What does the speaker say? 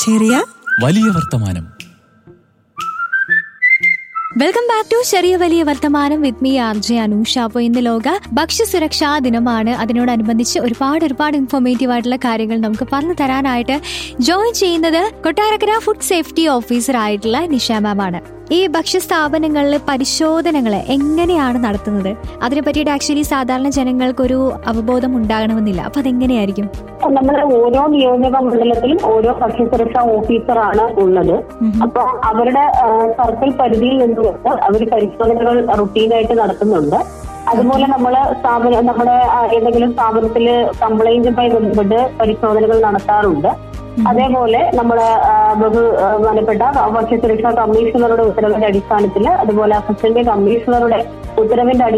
ചെറിയ വലിയ വർത്തമാനം വെൽക്കം ബാക്ക് ടു ചെറിയ വലിയ വർത്തമാനം with me R J Anusha അപ്പോൾ ഇന്ന് ലോക ഭക്ഷ്യസുരക്ഷാ ദിനമാണ് അതിനോടനുബന്ധിച്ച് ഒരുപാട് ഒരുപാട് ഇൻഫോർമേറ്റീവ് ആയിട്ടുള്ള കാര്യങ്ങൾ നമുക്ക് പറഞ്ഞു തരാനായിട്ട് ജോയിൻ ചെയ്യുന്നത് കൊട്ടാരക്കര ഫുഡ് സേഫ്റ്റി ഓഫീസർ ആയിട്ടുള്ള നിഷ മാം ആണ് ഈ ഭക്ഷ്യ സ്ഥാപനങ്ങളിൽ പരിശോധനകൾ എങ്ങനെയാണ് നടത്തുന്നത് അതിനെ പറ്റിയിട്ട് ആക്ച്വലി സാധാരണ ജനങ്ങൾക്കൊരു അവബോധം ഉണ്ടാകണമെന്നില്ല അപ്പൊ അതെങ്ങനെയായിരിക്കും നമ്മുടെ ഓരോ നിയോജക മണ്ഡലത്തിലും ഓരോ ഭക്ഷ്യസുരക്ഷാ ഓഫീസറാണ് ഉള്ളത് അപ്പൊ അവരുടെ ആ, സർക്കിൾ പരിധിയിൽ നിന്നുകൊണ്ട് അവർ പരിശോധനകൾ റുട്ടീനായിട്ട് നടത്തുന്നുണ്ട് അതുപോലെ നമ്മള് സ്ഥാപനം നമ്മുടെ ആ, ഏതെങ്കിലും സ്ഥാപനത്തിൽ കംപ്ലൈന്റുമായി ബന്ധപ്പെട്ട് പരിശോധനകൾ നടത്താറുണ്ട് അതേപോലെ നമ്മുടെ ആ, ബഹുമാനപ്പെട്ട ഭക്ഷ്യസുരക്ഷാ കമ്മീഷണറുടെ ഉത്തരവിന്റെ അടിസ്ഥാനത്തിൽ അതുപോലെ അസിസ്റ്റന്റ് കമ്മീഷണറുടെ ഉത്തരവിന്റെ